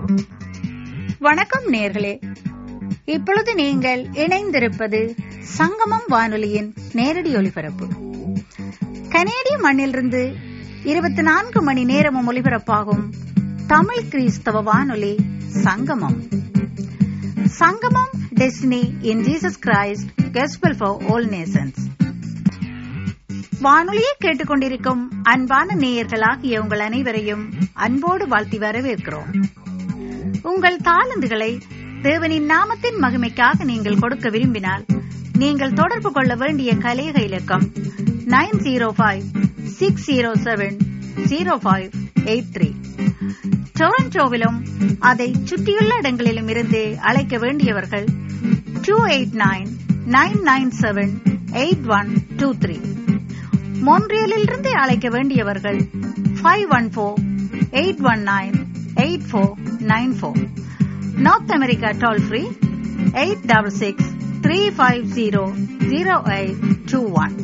வணக்கம் நேர்களே இப்பொழுது நீங்கள் இணைந்திருப்பது சங்கமம் வானொலியின் நேரடி ஒலிபரப்பு கனேடிய மண்ணிலிருந்து இருபத்தி நான்கு மணி நேரமும் ஒலிபரப்பாகும் தமிழ் கிறிஸ்தவ வானொலி Sangamam Sangamam destiny in Jesus Christ gospel for all nations வானொலியை கேட்டுக்கொண்டிருக்கும் அன்பான நேயர்களாகிய உங்கள் அனைவரையும் அன்போடு வாழ்த்தி வரவேற்கிறோம் உங்கள் தாளந்துகளை தேவனின் நாமத்தின் மகிமைக்காக நீங்கள் கொடுக்க விரும்பினால் நீங்கள் தொடர்பு கொள்ள வேண்டிய கலேக இலக்கம் nine zero five six zero seven zero five eight three டொரண்டோவிலும் அதை சுற்றியுள்ள இடங்களிலும் இருந்து அழைக்க வேண்டியவர்கள் two eight nine nine nine seven eight one two three மோன்ட்ரியலிலிருந்து அழைக்க வேண்டியவர்கள் five one four eight one nine eight four nine four North America toll free eight double six three five zero zero eight two one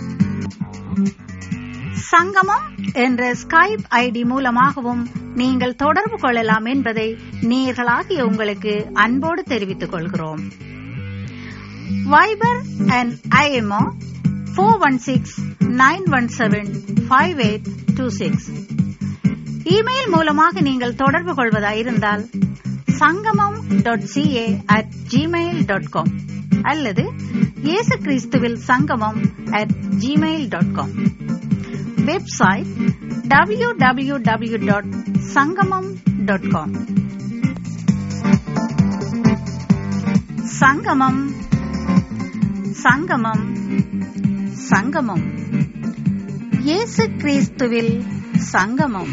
Sangamam என்ற Skype ID மூலமாகவும் நீங்கள் தொடர்பு கொள்ளலாம் என்பதை நேர்களாகிய உங்களுக்கு அன்போடு தெரிவித்துக் கொள்கிறோம் Viber and IMO four one six nine one seven five eight two six email மூலமாக நீங்கள் தொடர்பு கொள்வதாயிருந்தால் Sangamam dot CA at Gmail dot com அல்லது இயேசு கிறிஸ்துவில் Sangamam at Gmail dot com website W W W dot Sangamam dot com Sangamam Sangamam சங்கமம் இயேசு கிறிஸ்துவில் சங்கமம்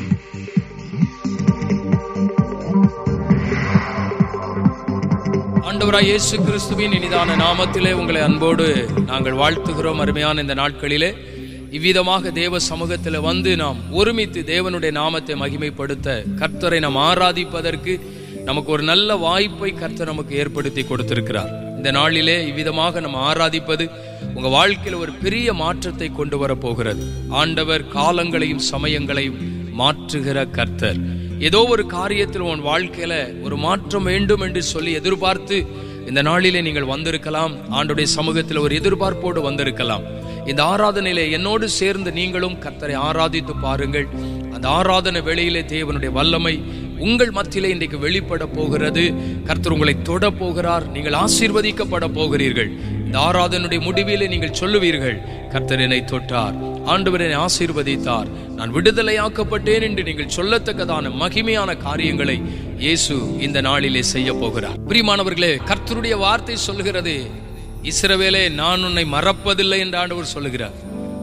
ஆண்டவராய் இயேசு கிறிஸ்துவின் இனிதான நாமத்திலே உங்களை அன்போடு நாங்கள் வாழ்த்துகிறோம் அருமையான இந்த நாட்களிலே இவ்விதமாக தேவ சமூகத்தில் வந்து நாம் ஒருமித்து தேவனுடைய நாமத்தை மகிமைப்படுத்த கர்த்தரை நாம் ஆராதிப்பதற்கு நமக்கு ஒரு நல்ல வாய்ப்பை கர்த்தர் நமக்கு ஏற்படுத்தி கொடுத்திருக்கிறார் இந்த நாளிலே இவ்விதமாக நம்ம ஆராதிப்பது உங்க வாழ்க்கையில் ஒரு பெரிய மாற்றத்தை கொண்டு வர போகிறது ஆண்டவர் காலங்களையும் சமயங்களையும் மாற்றுகிற கர்த்தர் ஏதோ ஒரு காரியத்தில் உன் வாழ்க்கையில ஒரு மாற்றம் வேண்டும் என்று சொல்லி எதிர்பார்த்து இந்த நாளிலே நீங்கள் வந்திருக்கலாம் ஆண்டுடைய சமூகத்தில் ஒரு எதிர்பார்ப்போடு வந்திருக்கலாம் இந்த ஆராதனையில என்னோடு சேர்ந்து நீங்களும் கர்த்தரை ஆராதித்து பாருங்கள் அந்த ஆராதனை வேளையிலே தேவனுடைய வல்லமை உங்கள் மத்தியிலே இன்றைக்கு வெளிப்பட போகிறது கர்த்தர் உங்களை தொட போகிறார் நீங்கள் ஆசீர்வதிக்கப்பட போகிறீர்கள் இந்த ஆராதனுடைய முடிவிலே நீங்கள் சொல்லுவீர்கள் கர்த்தர் என்னை தொட்டார் ஆண்டவர் என்னை ஆசீர்வதித்தார் நான் விடுதலையாக்கப்பட்டேன் என்று நீங்கள் சொல்லத்தக்கதான மகிமையான காரியங்களை இயேசு இந்த நாளிலே செய்ய போகிறார் பிரியமானவர்களே கர்த்தருடைய வார்த்தை சொல்லுகிறது இஸ்ரவேலே நான் உன்னை மறப்பதில்லை என்று ஆண்டவர் சொல்லுகிறார்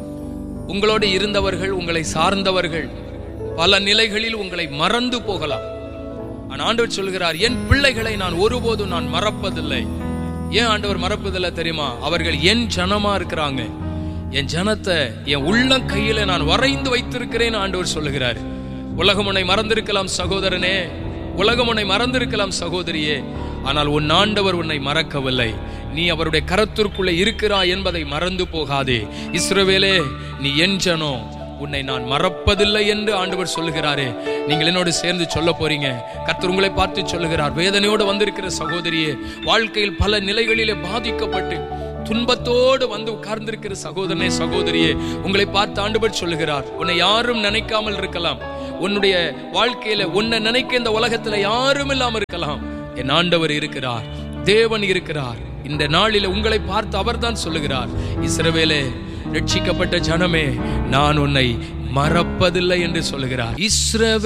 உங்களோடு இருந்தவர்கள் உங்களை சார்ந்தவர்கள் பல நிலைகளில் உங்களை மறந்து போகலாம் ஆனால் ஆண்டவர் சொல்கிறார் என் பிள்ளைகளை நான் ஒருபோதும் நான் மறப்பதில்லை ஏன் ஆண்டவர் மறப்பதில்லை தெரியுமா அவர்கள் என் ஜனமா இருக்கிறாங்க என் ஜனத்தை என் உள்ளம் கையில நான் வரைந்து வைத்திருக்கிறேன் ஆண்டவர் சொல்லுகிறார் உலகம் உன்னை மறந்திருக்கலாம் சகோதரனே உலகம் உன்னை மறந்திருக்கலாம் சகோதரியே ஆனால் உன் ஆண்டவர் உன்னை மறக்கவில்லை நீ அவருடைய கரத்திற்குள்ளே இருக்கிறாய் என்பதை மறந்து போகாதே இஸ்ரவேலே நீ என் ஜனோ உன்னை நான் மறப்பதில்லை என்று ஆண்டவர் சொல்லுகிறாரே நீங்கள் என்னோடு சேர்ந்து சொல்ல போறீங்க கர்த்தர் உங்களை பார்த்து சொல்லுகிறார் வேதனையோடு வந்திருக்கிற சகோதரியே வாழ்க்கையில் பல நிலைகளிலே பாதிக்கப்பட்டு துன்பத்தோடு வந்து உட்கார்ந்திருக்கிற சகோதரனே சகோதரியே உங்களை பார்த்து ஆண்டவர் சொல்லுகிறார் உன்னை யாரும் நினைக்காமல் இருக்கலாம் உன்னுடைய வாழ்க்கையில உன்னை நினைக்க இந்த உலகத்துல யாரும் இல்லாம இருக்கலாம் என் ஆண்டவர் இருக்கிறார் தேவன் இருக்கிறார் இந்த நாளில உங்களை பார்த்து அவர்தான் சொல்லுகிறார் இஸ்ரவேலே ரட்சிக்கப்பட்ட ஜனமே நான் உன்னை மறப்பதில்லை என்று சொல்லுகிறார் இஸ்ரவே